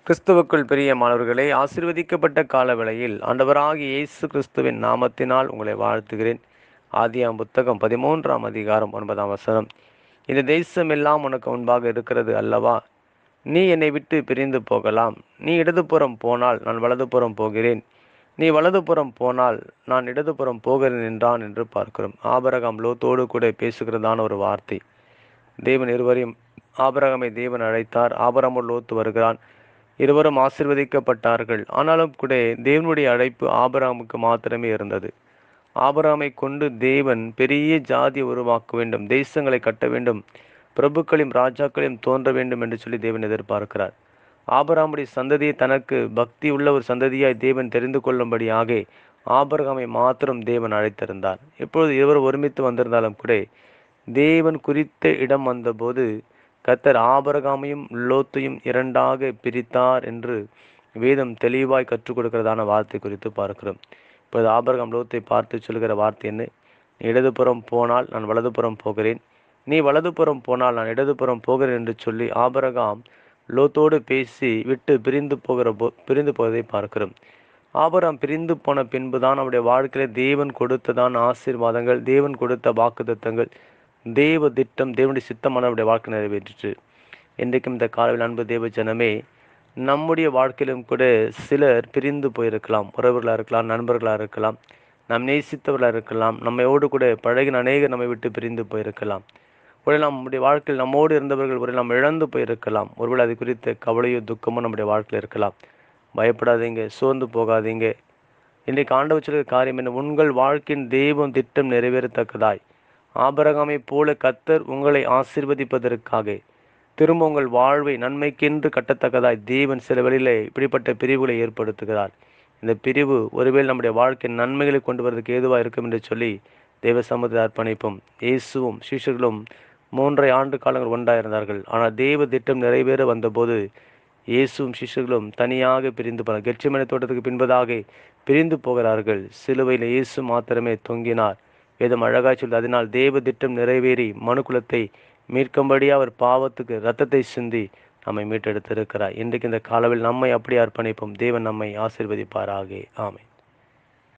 கிறிஸ்துவுக்குள் பிரியமானவர்களே ஆசீர்வதிக்கப்பட்ட கால வேளையில் ஆண்டவராகிய இயேசு கிறிஸ்துவின் நாமத்தினால் உங்களை வாழ்த்துகிறேன் ஆதியாம் புத்தகம் பதிமூன்றாம் அதிகாரம் ஒன்பதாம் வசனம் இந்த தேசம் எல்லாம் உனக்கு முன்பாக இருக்கிறது அல்லவா நீ என்னை விட்டு பிரிந்து போகலாம் நீ இடதுபுறம் போனால் நான் வலதுபுறம் போகிறேன் நீ வலதுபுறம் போனால் நான் இடதுபுறம் போகிறேன் என்றான் என்று பார்க்கிறோம் ஆபரகம் லோத்தோடு கூட பேசுகிறதான ஒரு வார்த்தை தேவன் இருவரையும் ஆபரகமை தேவன் அழைத்தார் ஆபரமோ லோத்து வருகிறான் இருவரும் ஆசிர்வதிக்கப்பட்டார்கள் ஆனாலும் கூட தேவனுடைய அழைப்பு ஆபராமுக்கு மாத்திரமே இருந்தது ஆபராமை கொண்டு தேவன் பெரிய ஜாதியை உருவாக்க வேண்டும் தேசங்களை கட்ட வேண்டும் பிரபுக்களையும் ராஜாக்களையும் தோன்ற வேண்டும் என்று சொல்லி தேவன் எதிர்பார்க்கிறார் ஆபராமுடைய சந்ததியை தனக்கு பக்தி உள்ள ஒரு சந்ததியாய் தேவன் தெரிந்து கொள்ளும்படியாக ஆபரகாமை மாத்திரம் தேவன் அழைத்திருந்தார் இப்பொழுது இருவர் ஒருமித்து வந்திருந்தாலும் கூட தேவன் குறித்த இடம் வந்தபோது கத்தர் ஆபரகாமையும் லோத்தையும் இரண்டாக பிரித்தார் என்று வேதம் தெளிவாய் கற்றுக் கொடுக்கிறதான வார்த்தை குறித்து பார்க்கிறோம் இப்போது ஆபரகாம் லோத்தை பார்த்து சொல்கிற வார்த்தை என்ன நீ இடதுபுறம் போனால் நான் வலதுபுறம் போகிறேன் நீ வலதுபுறம் போனால் நான் இடதுபுறம் போகிறேன் என்று சொல்லி ஆபரகாம் லோத்தோடு பேசி விட்டு பிரிந்து போகிற போ பிரிந்து போவதை பார்க்கிறோம் ஆபராம் பிரிந்து போன பின்புதான் அவருடைய வாழ்க்கையில தேவன் கொடுத்ததான ஆசீர்வாதங்கள் தேவன் கொடுத்த வாக்குத்தத்தங்கள் தேவ திட்டம் தேவனுடைய சித்தமான அவருடைய வாழ்க்கை நிறைவேற்றிற்று இன்றைக்கும் இந்த காலையில் அன்பு தேவ ஜனமே நம்முடைய வாழ்க்கையிலும் கூட சிலர் பிரிந்து போயிருக்கலாம் உறவுகளாக இருக்கலாம் நண்பர்களாக இருக்கலாம் நாம் நேசித்தவர்களாக இருக்கலாம் நம்மையோடு கூட பழகின அநேகர் நம்மை விட்டு பிரிந்து போயிருக்கலாம் ஒருவேளை நம்முடைய வாழ்க்கையில் நம்மோடு இருந்தவர்கள் ஒரு நாம் இழந்து போயிருக்கலாம் ஒருவேளை அது குறித்த கவலையோ துக்கமோ நம்முடைய வாழ்க்கையில் இருக்கலாம் பயப்படாதீங்க சோர்ந்து போகாதீங்க இன்றைக்கு ஆண்டவர் சொல்கிற காரியம் என்ன உங்கள் வாழ்க்கையின் தெய்வம் திட்டம் நிறைவேறத்தக்கதாய் ஆபரகாமை போல கத்தர் உங்களை ஆசிர்வதிப்பதற்காக திரும்ப உங்கள் வாழ்வை நன்மைக்கென்று கட்டத்தக்கதாய் தேவன் சில வழியில இப்படிப்பட்ட பிரிவுகளை ஏற்படுத்துகிறார் இந்த பிரிவு ஒருவேளை நம்முடைய வாழ்க்கையின் நன்மைகளை கொண்டு வரதுக்கு ஏதுவாக இருக்கும் என்று சொல்லி தேவ சமூகத்தை அர்ப்பணிப்போம் இயேசுவும் சிஷர்களும் மூன்றரை ஆண்டு காலங்கள் ஒன்றாயிருந்தார்கள் ஆனால் தேவ திட்டம் நிறைவேற வந்தபோது இயேசுவும் சிஷர்களும் தனியாக பிரிந்து போனார் கெட்சிமனை தோட்டத்துக்கு பின்பதாக பிரிந்து போகிறார்கள் சிலுவையில் இயேசு மாத்திரமே தொங்கினார் வேதம் அழகாய் சொல்லி அதனால் தேவ திட்டம் நிறைவேறி மனுக்குலத்தை மீட்கும்படியா அவர் பாவத்துக்கு ரத்தத்தை சிந்தி நம்மை மீட்டெடுத்திருக்கிறார் இன்றைக்கு இந்த காலவில் நம்மை அப்படி அர்ப்பணிப்போம் தேவன் நம்மை ஆசிர்வதிப்பாராக ஆமை